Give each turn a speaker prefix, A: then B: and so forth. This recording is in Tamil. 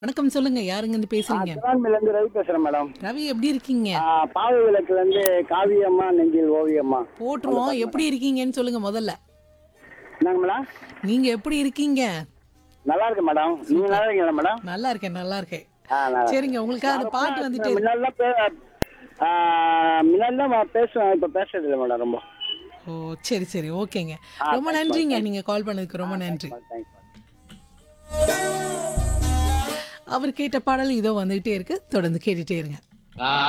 A: வணக்கம் சொல்லுங்க யாருங்க இருந்து பேசுறீங்க
B: திருவான்மையில இருந்து ரவி பேசுறேன் மேடம்
A: ரவி எப்படி இருக்கீங்க
B: ஆ, பாவை விளக்குல இருந்து காவியம்மா நெஞ்சில் ஓவியம்மா
A: போட்டுருவோம் எப்படி இருக்கீங்கன்னு சொல்லுங்க முதல்ல
B: என்னங்க மேடம்
A: நீங்க எப்படி இருக்கீங்க
B: நல்லா இருக்கு மேடம் நீங்க நல்லா இருக்கீங்களா மேடம்
A: நல்லா இருக்கேன் நல்லா இருக்கேன்
B: ஆ, நல்லா
A: சரிங்க உங்களுக்காக அந்த பாட்டு வந்துட்டே இருக்கு.
B: முன்னாடிலாம் பே ஆ, முன்னாடிலாம் நான் பேசுவேன் இப்ப பேசுறது இல்லை மேடம் ரொம்ப
A: ஓ சரி சரி ஓகேங்க ரொம்ப நன்றிங்க நீங்க கால் பண்ணதுக்கு ரொம்ப நன்றி
B: தேங்க்ஸ்
A: அவர் கேட்ட பாடல் இதோ வந்துகிட்டே இருக்கு தொடர்ந்து கேட்டுட்டே இருங்க
C: ஆ